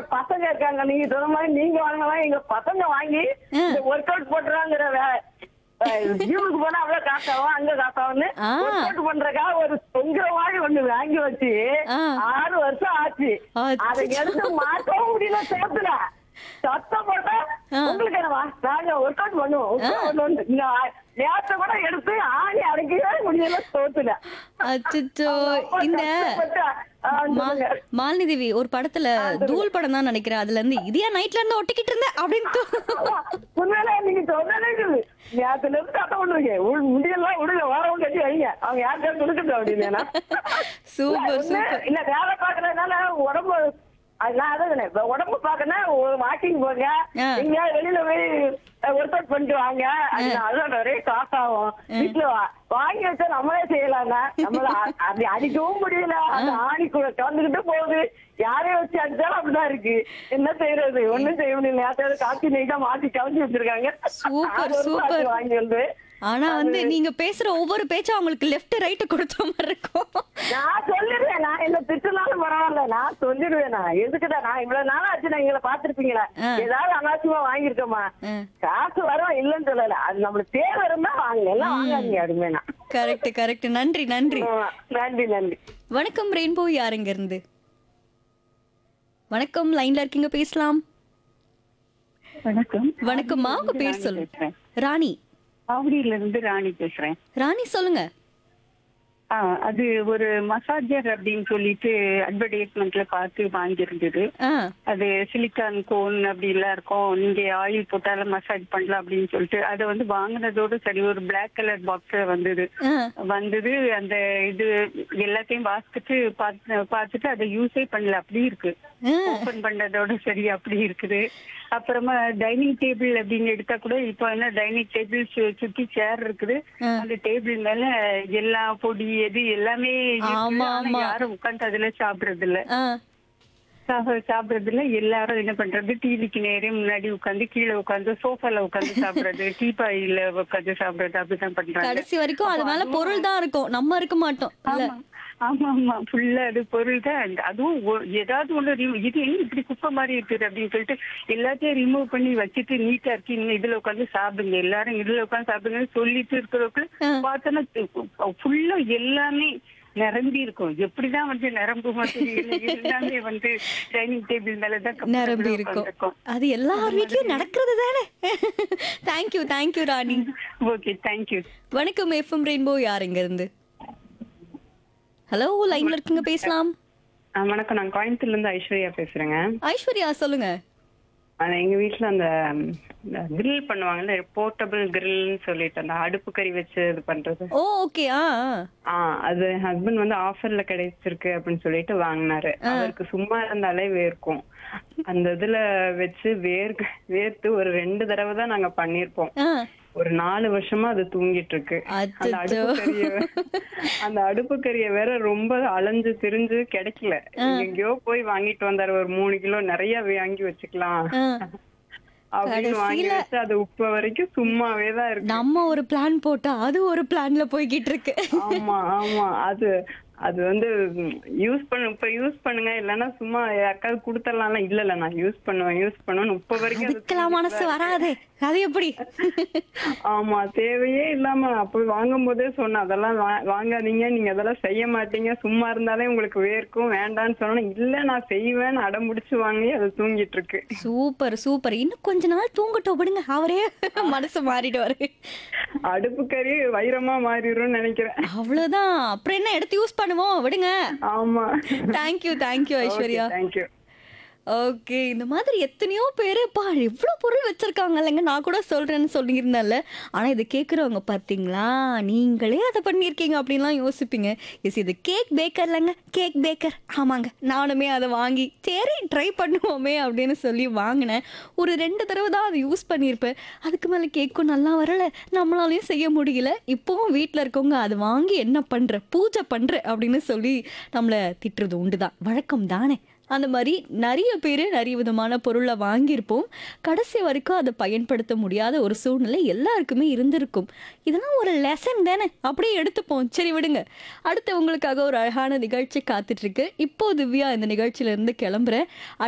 பசங்க இருக்காங்க நீங்க சொன்ன மாதிரி நீங்க வாங்கலாம் எங்க பசங்க வாங்கி ஆ. ஒர்க் அவுட் போட்டுறாங்கிற ஜிம்முக்கு போனா அவ்வளவு காசாகும் அங்க காசாகும்னு ஆ. ஒர்க் அவுட் பண்றதுக்காக ஒரு தொங்குற மாதிரி ஒண்ணு வாங்கி வச்சு ஆ. ஆறு வருஷம் ஆச்சு அச்சச்சோ. அதை எடுத்து மாற்றவும் முடியல சேர்த்துல சத்தம் போட்டா ஆ. உங்களுக்கு என்னவா நாங்க ஒர்க் அவுட் பண்ணுவோம் work out பண்ணுவோம்னு. இந்த நேரத்தை கூட எடுத்து ஆணி அடைக்கவே முடியல சோத்துல அச்சோ அப்ப இந்த கஷ்டப்பட்டு, ஆ, மா- சொல்லுங்க. மாலினி தேவி ஒரு படத்துல தூள் படம் தான் நினைக்கிறேன் அதுல இருந்து இதையா நைட்ல இருந்து ஒட்டிக்கிட்டு இருந்தேன் அப்படின்னு தோ- உண்மையிலே நீங்க சொன்னதே இருக்குது. நேத்துல இருந்து சத்தம் பண்ணுவீங்க. உள் முடியெல்லாம் விடுங்க, வரவங்க கட்டி வைங்க. அவங்க யார்கிட்டயாவது கொடுக்கட்டும் அப்படின்னேனா? சூப்பர், இல்ல, ஒண்ணு, சூப்பர். இல்ல, வேலை பார்க்கறதுனால உடம்பு அது நான் அதான் சொன்னேன். இப்ப உடம்பு பார்க்கணும்னா ஒரு வாக்கிங் போங்க ஆ. எங்கேயாவது வெளியில போய் ஒர்க் அவுட் பண்ணிட்டு வாங்க அது அதான் நிறைய காசு ஆகும் வீட்டுல வா- வாங்கி வச்சா நம்மளே செய்யலாம்னா நம்மள அ- அப்படி அடிக்கவும் முடியல அந்த ஆணி கூட கலந்துகிட்டு போகுது யாரையும் வச்சு அடிச்சாலும் அப்படிதான் இருக்கு என்ன செய்யறது ஒண்ணும் செய்ய முடியல நேரத்தோட காப்பி நெய் தான் மாத்தி கவச்சி வச்சிருக்காங்க சூப்பர், அது ஒரு சூப்பர். பாத்து வாங்கி வந்து ஆனா வந்து நீங்க பேசுற ஒவ்வொரு பேச்சும் அவங்களுக்கு லெஃப்ட் ரைட் கொடுத்த மாதிரி இருக்கும் நான் சொல்லிடுவேன் நான் என்ன திட்டுனாலும் பரவாயில்ல நான் சொல்லிடுவேன் நான் எதுக்குடா நான் இவ்வளவு நாள் ஆச்சு நான் எங்களை பாத்திருப்பீங்களா ஆ. ஏதாவது அனாவசியமா வாங்கியிருக்கோமா ஆ. காசு வரும் இல்லைன்னு சொல்லல அது நம்மளுக்கு தேவை இருந்தா வாங்க எல்லாம் வாங்காதீங்க அப்படிமே நான் கரெக்ட் கரெக்ட் நன்றி நன்றி ஆமா. நன்றி நன்றி வணக்கம் ரெயின்போ யாருங்க இருந்து வணக்கம் லைன்ல இருக்கீங்க பேசலாம் வணக்கம் வணக்கம்மா உங்க பேர் ராணி சொல்லுங்க பேசுறேன். ராணி ஆவடியில இருந்து ராணி பேசுறேன் ராணி சொல்லுங்க ஆ, அது ஒரு மசாஜர் அப்படின்னு சொல்லிட்டு அட்வர்டைஸ்மெண்ட்ல பார்த்து வாங்கியிருந்தது ஆ அது சிலிக்கான் கோன் அப்படி எல்லாம் இருக்கும் நீங்க ஆயில் போட்டாலும் மசாஜ் பண்ணலாம் அப்படின்னு சொல்லிட்டு அதை வந்து வாங்கினதோட சரி ஒரு பிளாக் கலர் பாக்ஸ் வந்தது ஆ வந்தது அந்த இது எல்லாத்தையும் வாசிச்சுட்டு பார்த்து பார்த்துட்டு அதை யூஸே பண்ணல அப்படி இருக்கு ஆ. ஓபன் பண்ணதோட சரி அப்படி இருக்குது அப்புறமா டைனிங் டேபிள் அப்படின்னு எடுத்தா கூட இப்போ என்ன டைனிங் டேபிள் சுத்தி சேர் இருக்குது ஆ. அந்த டேபிள் மேல எல்லா பொடி எது எல்லாமே இருக்குது. ஆமா, ஆனா ஆமா. யாரும் உட்கார்ந்து அதுல சாப்பிடுறது இல்ல ஆ சாப்பிட- சாப்பிடுறது இல்ல எல்லாரும் என்ன பண்றது டிவிக்கு நேரே முன்னாடி உட்கார்ந்து கீழே உட்கார்ந்து சோஃபால உட்கார்ந்து சாப்பிடுறது டீப்பாயில உட்கார்ந்து சாப்பிடுறது அப்படிதான் பண்றாங்க கடைசி வரைக்கும் அது மேல பொருள் தான் இருக்கும் நம்ம இருக்க மாட்டோம் இல்ல ஆமா ஆமா ஆமா ஃபுல்லா அது பொருள் தான் அதுவும் ஒ- ஏதாவது ஒண்ணு remove- இது என்ன இப்படி குப்பை மாதிரி இருக்குது அப்படின்னு சொல்லிட்டு எல்லாத்தையும் ரிமூவ் பண்ணி வச்சுட்டு நீட்டா இருக்கு இன்னும் இதுல உட்காந்து சாப்பிடுங்க எல்லாரும் இதுல உட்காந்து சாப்பிடுங்கன்னு சொல்லிட்டு இருக்கிறவங்க பார்த்தோன்னா ஃபுல்லா எல்லாமே நிரம்பி இருக்கும் எப்படிதான் வந்து நிரம்பு மாதிரி எல்லாமே வந்து டைனிங் டேபிள் மேலதான் comfortable ஆ நிரம்பி இருக்கும் உட்கார்ந்திருக்கும். அது எல்லார் வீட்லயும் நடக்கிறது தானே thank you thank you Rani okay thank you வணக்கம் எஃப்எம் ரெயின்போ யாருங்க இருந்து ஹலோ லைன்ல இருக்கீங்க பேசலாம் ஆ, வணக்கம் நான் கோயம்புத்தூர்ல இருந்து ஐஸ்வர்யா பேசுறேங்க ஐஸ்வர்யா சொல்லுங்க ஆனா எங்க வீட்ல அந்த கிரில் பண்ணுவாங்கல்ல போர்ட்டபிள் கிரில்னு சொல்லிட்டு அந்த அடுப்பு கறி வச்சு இது பண்றது ஓ ஓகே ஆ ஆ. ஆ அது ஹஸ்பண்ட் வந்து ஆஃபர்ல கிடைச்சிருக்கு அப்படின்னு சொல்லிட்டு வாங்கினாரு அவருக்கு சும்மா இருந்தாலே வேர்க்கும் அந்த இதுல வச்சு வேர்க்கு வேர்த்து ஒரு ரெண்டு தடவை தான் நாங்க பண்ணிருப்போம் ஆ ஒரு நாலு வருஷமா அது தூங்கிட்டு இருக்கு அந்த அச்சச்சோ. அடுப்பு கறிய அந்த அடுப்பு கறிய வேற ரொம்ப அலைஞ்சு திரிஞ்சு கிடைக்கல எங்கேயோ போய் வாங்கிட்டு வந்தாரு ஒரு மூணு கிலோ நிறைய வாங்கி வச்சுக்கலாம் ஆ. அப்படின்னு வாங்கி கடைசியில- வச்சு அது உப்ப வரைக்கும் சும்மாவே தான் இருக்கு நம்ம ஒரு பிளான் போட்டா அது ஒரு பிளான்ல போய்கிட்டு இருக்கு ஆமா ஆமா அது அது வந்து யூஸ் பண்ணு இப்ப யூஸ் பண்ணுங்க இல்லன்னா சும்மா யாருக்காவது கொடுத்துடலாம்ல இல்ல இல்ல நான் யூஸ் பண்ணுவேன் யூஸ் பண்ணுவேன் இப்ப வரைக்கும் அது அதுக்கெல்லாம் மனசு வராதே அது எப்படி ஆமா தேவையே இல்லாம அப்ப வாங்கும் போதே சொன்னேன் அதெல்லாம் வா- வாங்காதீங்க நீங்க அதெல்லாம் செய்ய மாட்டீங்க சும்மா இருந்தாலே உங்களுக்கு வேர்க்கும் வேண்டாம்னு சொன்னா இல்ல நான் செய்வேன் அடம் முடிச்சு வாங்கி அது தூங்கிட்டு இருக்கு சூப்பர் சூப்பர் இன்னும் கொஞ்ச நாள் தூங்கட்டும் விடுங்க அவரே மனசு மாறிடுவாரு அடுப்பு கறி வைரமா மாறிடும்னு நினைக்கிறேன் அவ்வளவுதான் அப்புறம் என்ன எடுத்து யூஸ் பண்ணுவோம் விடுங்க ஆமா thank you thank you Aishwarya thank you okay இந்த மாதிரி எத்தனையோ பேர் பா எவ்வளோ பொருள் வச்சிருக்காங்க இல்லைங்க நான் கூட சொல்றேன்னு சொல்லியிருந்தேன்ல ஆனால் இதை கேட்குறவங்க பார்த்தீங்களா நீங்களே அதை பண்ணியிருக்கீங்க அப்படின்லாம் யோசிப்பீங்க எஸ் இது கேக் பேக்கர் இல்லைங்க கேக் பேக்கர் ஆமாங்க நானுமே அதை வாங்கி சரி ட்ரை பண்ணுவோமே அப்படின்னு சொல்லி வாங்கினேன் ஒரு ரெண்டு தடவை தான் அதை யூஸ் பண்ணியிருப்பேன் அதுக்கு மேலே கேக்கும் நல்லா வரல நம்மளாலையும் செய்ய முடியல இப்போவும் வீட்டில் இருக்கவங்க அதை வாங்கி என்ன பண்ணுற பூஜை பண்ணுற அப்படின்னு சொல்லி நம்மளை திட்டுறது உண்டு தான் வழக்கம் தானே அந்த மாதிரி நிறைய பேர் நிறைய விதமான பொருளை வாங்கியிருப்போம் கடைசி வரைக்கும் அதை பயன்படுத்த முடியாத ஒரு சூழ்நிலை எல்லாருக்குமே இருந்திருக்கும் இதெல்லாம் ஒரு லெசன் தானே அப்படியே எடுத்துப்போம் சரி விடுங்க அடுத்து உங்களுக்காக ஒரு அழகான நிகழ்ச்சி காத்துட்டு இருக்கு இப்போ திவ்யா இந்த நிகழ்ச்சியில இருந்து கிளம்புறேன்